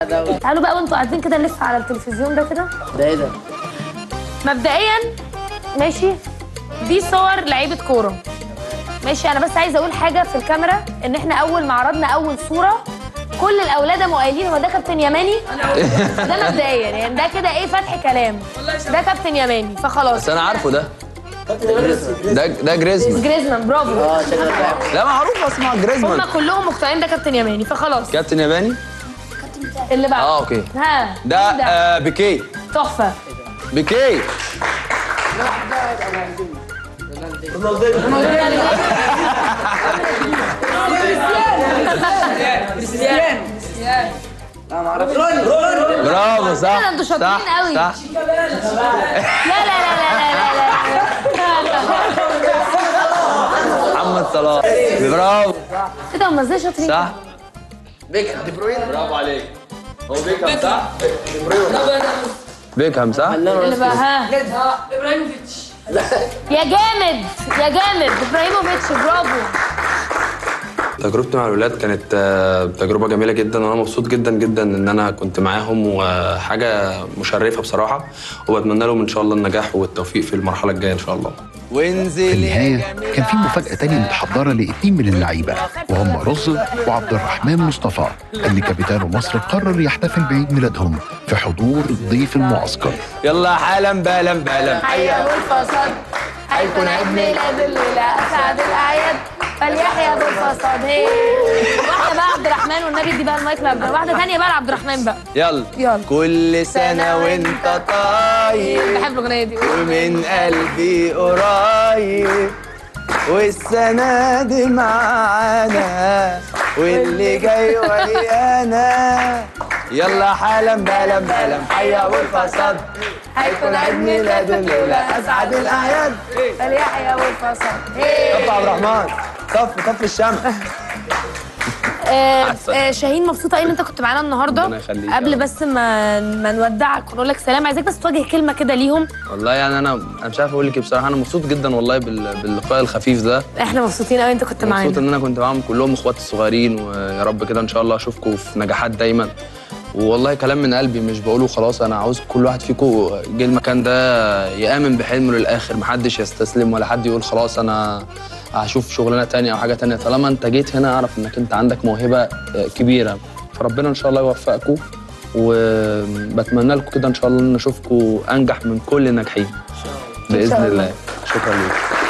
ده و- تعالوا بقى وانتوا قاعدين كده نلف على التلفزيون ده كده ده ايه ده؟ مبدئيا ماشي دي صور لعيبه كوره ماشي انا بس عايزه اقول حاجه في الكاميرا ان احنا اول ما عرضنا اول صوره كل الاولاد قاموا قايلين هو ده كابتن يماني ده مبدئيا يعني ده كده ايه فتح كلام ده كابتن يماني فخلاص بس انا عارفه ده ده ده جريزمان جريزمان برافو اه شكلك لاعب لا معروف اسمع جريزمان هم كلهم مقتنعين ده كابتن يماني فخلاص كابتن ياباني اللي بعد اه اوكي ها ده مين آه بيكي تحفه بيكي برافو صح كده انتوا شاطرين صح، قوي. صح لا لا لا لا لا لا لا محمد صلاح برافو كده هم ازاي شاطرين صح بيكهام دي بروين برافو عليك هو بيكهام صح بيكهام صح اللي بقى ها يا جامد يا جامد ابراهيموفيتش برافو تجربتي مع الولاد كانت آه، تجربة جميلة جدا وأنا مبسوط جدا جدا إن أنا كنت معاهم وحاجة مشرفة بصراحة وبتمنى لهم إن شاء الله النجاح والتوفيق في المرحلة الجاية إن شاء الله وانزل في النهاية كان في مفاجأة تانية متحضرة لاتنين من اللعيبة وهم رز وعبد الرحمن مصطفى اللي كابتن مصر قرر يحتفل بعيد ميلادهم في حضور ضيف المعسكر يلا حالا بالا بالا حيا والفساد هيكون عيد ميلاد الليلة أسعد الأعياد فليحيى بالفساد هي واحدة بقى عبد الرحمن والنبي دي بقى المايك لعبد واحدة تانية بقى لعبد الرحمن بقى يلا يلا. كل سنة وانت طيب بحب الأغنية دي ومن قلبي قريب والسنة دي معانا واللي جاي ويانا يلا حالا بالا بالا حيا والفساد هيكون عيد ميلاد الليلة أسعد الأعياد فليحيى والفساد هي طف عبد الرحمن طف طف الشمع آه، أحسن. آه، شاهين مبسوطة أوي إن أنت كنت معانا النهاردة ربنا يخليك يا قبل رب. بس ما ما نودعك ونقول لك سلام عايزاك بس توجه كلمة كده ليهم والله يعني أنا أنا مش عارف أقول لك إيه بصراحة أنا مبسوط جدا والله بال- باللقاء الخفيف ده احنا مبسوطين قوي انت كنت مبسوط معانا ان انا كنت معاهم كلهم اخواتي الصغيرين ويا رب كده ان شاء الله اشوفكم في نجاحات دايما والله كلام من قلبي مش بقوله خلاص انا عاوز كل واحد فيكم جه المكان ده يامن بحلمه للاخر محدش يستسلم ولا حد يقول خلاص انا هشوف شغلانه تانية او حاجه تانية طالما انت جيت هنا اعرف انك انت عندك موهبه كبيره فربنا ان شاء الله يوفقكم وبتمنى لكم كده ان شاء الله ان اشوفكم انجح من كل الناجحين باذن الله شكرا لكم